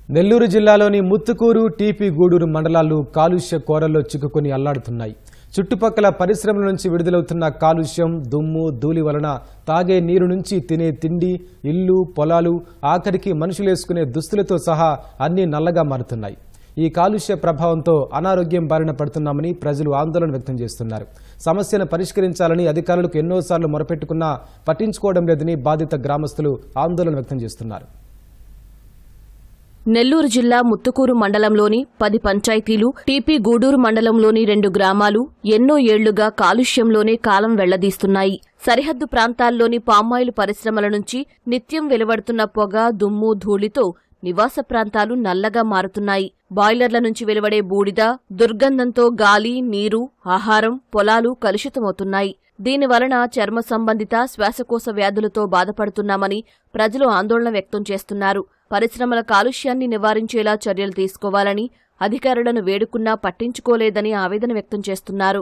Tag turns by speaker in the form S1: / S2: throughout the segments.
S1: నెల్లూరు జిల్లాలోని ముత్తుకూరు టీపీ గూడూరు మండలాలు కాలుష్య కోరల్లో చిక్కుకొని అల్లాడుతున్నాయి చుట్టుపక్కల పరిశ్రమల నుంచి విడుదలవుతున్న కాలుష్యం దుమ్ము ధూళి వలన తాగే నీరు నుంచి తినే తిండి ఇల్లు పొలాలు ఆఖరికి మనుషులేసుకునే దుస్తులతో సహా అన్నీ నల్లగా మారుతున్నాయి ఈ కాలుష్య ప్రభావంతో అనారోగ్యం బారిన పడుతున్నామని ప్రజలు ఆందోళన వ్యక్తం చేస్తున్నారు సమస్యను పరిష్కరించాలని అధికారులకు ఎన్నోసార్లు మొరపెట్టుకున్నా పట్టించుకోవడం లేదని బాధిత గ్రామస్తులు ఆందోళన వ్యక్తం చేస్తున్నారు
S2: నెల్లూరు జిల్లా ముత్తుకూరు మండలంలోని పది పంచాయతీలు టీపీ గూడూరు మండలంలోని రెండు గ్రామాలు ఎన్నో ఏళ్లుగా కాలుష్యంలోనే కాలం వెళ్లదీస్తున్నాయి సరిహద్దు ప్రాంతాల్లోని పామాయిల్ పరిశ్రమల నుంచి నిత్యం వెలువడుతున్న పొగ దుమ్ము ధూళితో నివాస ప్రాంతాలు నల్లగా మారుతున్నాయి బాయిలర్ల నుంచి వెలువడే బూడిద దుర్గంధంతో గాలి నీరు ఆహారం పొలాలు కలుషితమవుతున్నాయి దీనివలన చర్మ సంబంధిత శ్వాసకోశ వ్యాధులతో బాధపడుతున్నామని ప్రజలు ఆందోళన వ్యక్తం చేస్తున్నారు పరిశ్రమల కాలుష్యాన్ని నివారించేలా చర్యలు తీసుకోవాలని అధికారులను వేడుకున్నా పట్టించుకోలేదని ఆవేదన వ్యక్తం చేస్తున్నారు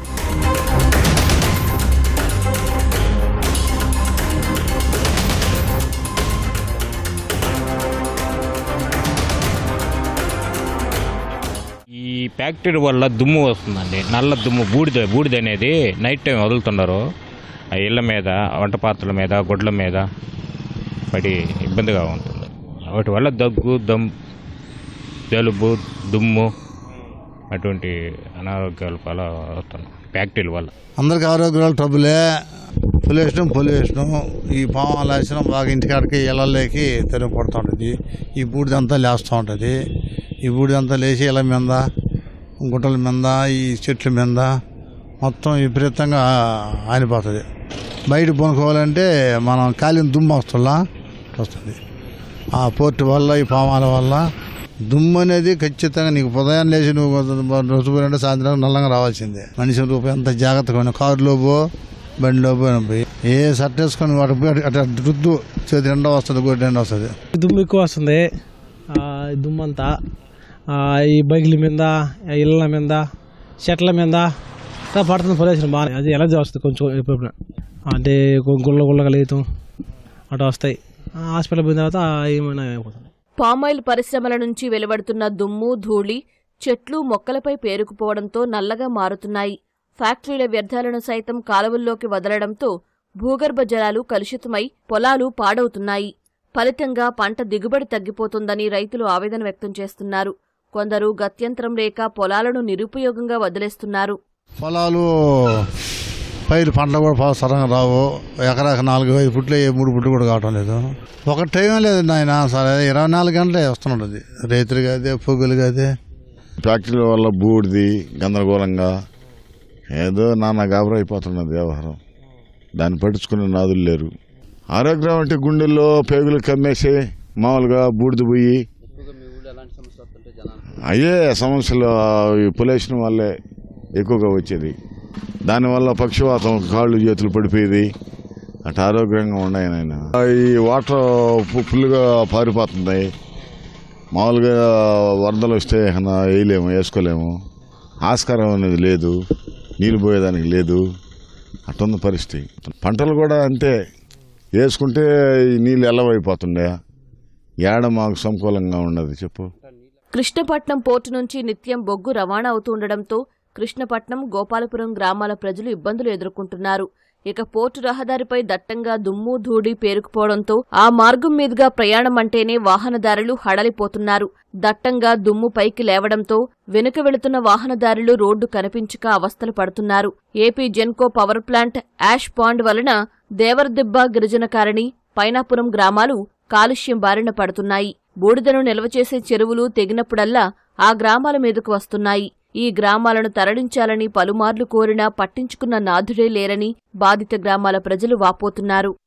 S3: ఈ ఫ్యాక్టరీ వల్ల దుమ్ము వస్తుందండి నల్ల దుమ్ము బూడిద బూడిద అనేది నైట్ టైం వదులుతున్నారు ఆ ఇళ్ళ మీద వంట పాత్రల మీద గుడ్ల మీద పడి ఇబ్బందిగా ఉంటుంది వాటి వల్ల దగ్గు దమ్ జలుబు దుమ్ము అటువంటి అనారోగ్యాల వల్ల అవుతున్నాయి ఫ్యాక్టరీల వల్ల
S4: అందరికి ఆరోగ్యాలు ట్రబులే పొల్యూషన్ పొల్యూషన్ ఈ పాము లేచిన బాగా ఇంటికాడికి ఇళ్ళలోకి తెరుగు పడుతూ ఉంటుంది ఈ బూడిదంతా లేస్తూ ఉంటుంది ఈ బూడిదంతా లేచి ఇళ్ళ మీద గుట్టల మీద ఈ చెట్ల మీద మొత్తం విపరీతంగా ఆనిపోతుంది బయట పొనుకోవాలంటే మనం కాలిన దుమ్ము వస్తుల్లా వస్తుంది ఆ పోర్టు వల్ల ఈ పామాల వల్ల దుమ్ము అనేది ఖచ్చితంగా నీకు ఉదయం లేచి నువ్వు రుచిపోయినట్టు సాయంత్రం నల్లంగా రావాల్సిందే మనిషి రూపాయి అంత జాగ్రత్తగా పోయినా కారులో పో బండిలో పోయిన పోయి ఏ షర్ట్ వేసుకొని వాటి పోయి అట్లా రుద్దు చేతి రెండో వస్తుంది గొడ్డు రెండో వస్తుంది
S5: దుమ్ము ఎక్కువ వస్తుంది ఆ, ఈ దుమ్ము అంతా ఆ, ఈ బైకుల మీద ఆ ఇళ్ళ మీద చెట్ల మీద ఇట్లా పడుతుంది పొల్యూషన్ బాగా అది ఎలర్జీ వస్తుంది కొంచెం ఎప్పుడు అంటే కొ- గుల్ల గుల్లగా లేతం అట్లా వస్తాయి ఆ, హాస్పిటల్ పోయిన తర్వాత ఏమైనా అయిపోతుంది
S2: పామాయిల్ పరిశ్రమల నుంచి వెలువడుతున్న దుమ్ము ధూళి చెట్లు మొక్కలపై పేరుకుపోవడంతో నల్లగా మారుతున్నాయి ఫ్యాక్టరీల వ్యర్థాలను సైతం కాలువల్లోకి వదలడంతో భూగర్భ జలాలు కలుషితమై పొలాలు పాడవుతున్నాయి ఫలితంగా పంట దిగుబడి తగ్గిపోతుందని రైతులు ఆవేదన వ్యక్తం చేస్తున్నారు కొందరు గత్యంతరం లేక పొలాలను నిరుపయోగంగా వదిలేస్తున్నారు
S4: పొలాలు పైరు పంటలు కూడా బాగా సరంగా రావు ఎకరాకి నాలుగు ఐదు పుట్లు ఏ మూడు పుట్లు కూడా కావటం లేదు ఒక టైం లేదు నాయన సరే ఇరవై నాలుగు గంటలే వస్తుంటుంది రైతులు కాదే పొగులు కాదే
S6: ఫ్యాక్టరీల వల్ల బూడిది గందరగోళంగా ఏదో నాన్న గాబరా అయిపోతున్నది వ్యవహారం దాన్ని పట్టించుకునే నాదులు లేరు ఆరోగ్యం అంటే గుండెల్లో పేగులు కమ్మేసి మామూలుగా బూడిద పోయి అయ్యే సమస్యలు ఈ పొల్యూషన్ వల్లే ఎక్కువగా వచ్చేది దానివల్ల పక్షవాతం కాళ్ళు చేతులు పడిపోయేది అటు ఆరోగ్యంగా ఉన్నాయి నాయన ఈ వాటర్ పు- ఫుల్గా పారిపోతుంది మామూలుగా వరదలు వస్తే ఏమన్నా వేయలేము వేసుకోలేము ఆస్కారం అనేది లేదు నీళ్ళు పోయేదానికి లేదు అట్టుంది పరిస్థితి పంటలు కూడా అంతే వేసుకుంటే ఈ నీళ్ళు ఎల్లవైపోతుండే ఏడ మాకు సంకూలంగా ఉండదు చెప్పు
S2: కృష్ణపట్నం పోర్టు నుంచి నిత్యం బొగ్గు రవాణా అవుతుండటంతో కృష్ణపట్నం గోపాలపురం గ్రామాల ప్రజలు ఇబ్బందులు ఎదుర్కొంటున్నారు ఇక పోర్టు రహదారిపై దట్టంగా దుమ్ము ధూళి పేరుకుపోవడంతో ఆ మార్గం మీదుగా ప్రయాణం అంటేనే వాహనదారులు హడలిపోతున్నారు దట్టంగా దుమ్ము పైకి లేవడంతో వెనుక వెళుతున్న వాహనదారులు రోడ్డు కనిపించక అవస్థలు పడుతున్నారు AP Genco power plant ash pond వలన దేవరదిబ్బ గిరిజన కారణి పైనాపురం గ్రామాలు కాలుష్యం బారిన పడుతున్నాయి బూడిదను నిల్వ చేసే చెరువులు తెగినప్పుడల్లా ఆ గ్రామాల మీదకు వస్తున్నాయి ఈ గ్రామాలను తరలించాలని పలుమార్లు కోరినా పట్టించుకున్న నాథుడే లేరని బాధిత గ్రామాల ప్రజలు వాపోతున్నారు